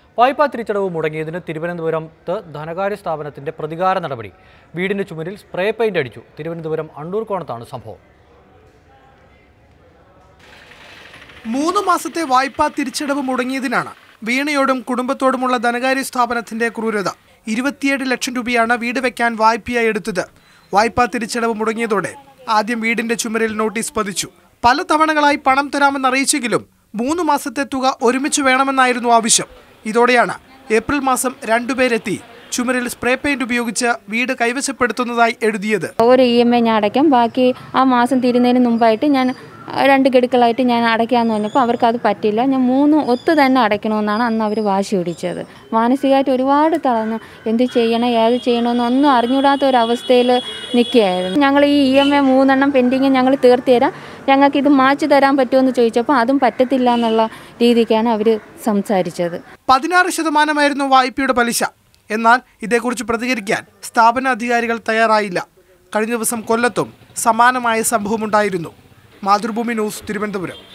വായ്പാ തിരിച്ചടവ് മുടങ്ങിയതിന് തിരുവനന്തപുരത്ത് ധനകാര്യ സ്ഥാപനത്തിന്റെ പ്രതികാര നടപടി വീടിന്റെ ചുമരിൽ സ്പ്രേ പെയിന്റ് അടിച്ചു തിരുവനന്തപുരം അണ്ടൂർക്കോണത്താണ് സംഭവം മൂന്ന് മാസത്തെ വായ്പാ തിരിച്ചടവ് മുടങ്ങിയതിനാണ് വീണയോടും കുടുംബത്തോടുമുള്ള ധനകാര്യ സ്ഥാപനത്തിന്റെ ക്രൂരത ഇരുപത്തിയേഴ് ലക്ഷം രൂപയാണ് വീട് വെക്കാൻ വായ്പയായി എടുത്തത് വായ്പാ തിരിച്ചടവ് മുടങ്ങിയതോടെ ആദ്യം വീടിന്റെ ചുമരിൽ നോട്ടീസ് പതിച്ചു പല തവണകളായി പണം തരാമെന്ന് അറിയിച്ചെങ്കിലും മൂന്ന് മാസത്തെ തുക ഒരുമിച്ച് വേണമെന്നായിരുന്നു ആവശ്യം ഇതോടെയാണ് ഏപ്രിൽ മാസം രണ്ടുപേരെത്തി ചുമരിൽ സ്പ്രേ പെയിന്റ് ഉപയോഗിച്ച് വീട് കൈവശപ്പെടുത്തുന്നതായി എഴുതിയത് ഒരു ഇ എം ഐ ഞാൻ അടയ്ക്കാം ബാക്കി ആ മാസം തീരുന്നതിന് മുമ്പായിട്ട് ഞാൻ രണ്ട് ഗഡുക്കളായിട്ട് ഞാൻ അടയ്ക്കാമെന്ന് പറഞ്ഞപ്പോൾ അവർക്ക് അത് പറ്റില്ല ഞാൻ മൂന്ന് ഒത്തു തന്നെ അടയ്ക്കണമെന്നാണ് അന്ന് അവർ വാശി പിടിച്ചത് മാനസികമായിട്ട് ഒരുപാട് തളർന്നു എന്ത് ചെയ്യണം ഏത് ചെയ്യണമെന്ന് ഒന്നും അറിഞ്ഞൂടാത്ത ഒരു അവസ്ഥയിൽ നിൽക്കുകയായിരുന്നു ഞങ്ങൾ ഈ ഇ എം ഐ മൂന്നെണ്ണം പെൻഡിങ് ഞങ്ങൾ തീർത്ത് തരാം ഞങ്ങൾക്ക് ഇത് മാറ്റി തരാൻ പറ്റുമെന്ന് ചോദിച്ചപ്പോൾ അതും പറ്റത്തില്ല എന്നുള്ള രീതിക്കാണ് അവർ സംസാരിച്ചത് പതിനാറ് ശതമാനമായിരുന്നു വായ്പയുടെ പലിശ എന്നാൽ ഇതേക്കുറിച്ച് പ്രതികരിക്കാൻ സ്ഥാപന അധികാരികൾ തയ്യാറായില്ല കഴിഞ്ഞ ദിവസം കൊല്ലത്തും സമാനമായ സംഭവമുണ്ടായിരുന്നു മാതൃഭൂമി ന്യൂസ് തിരുവനന്തപുരം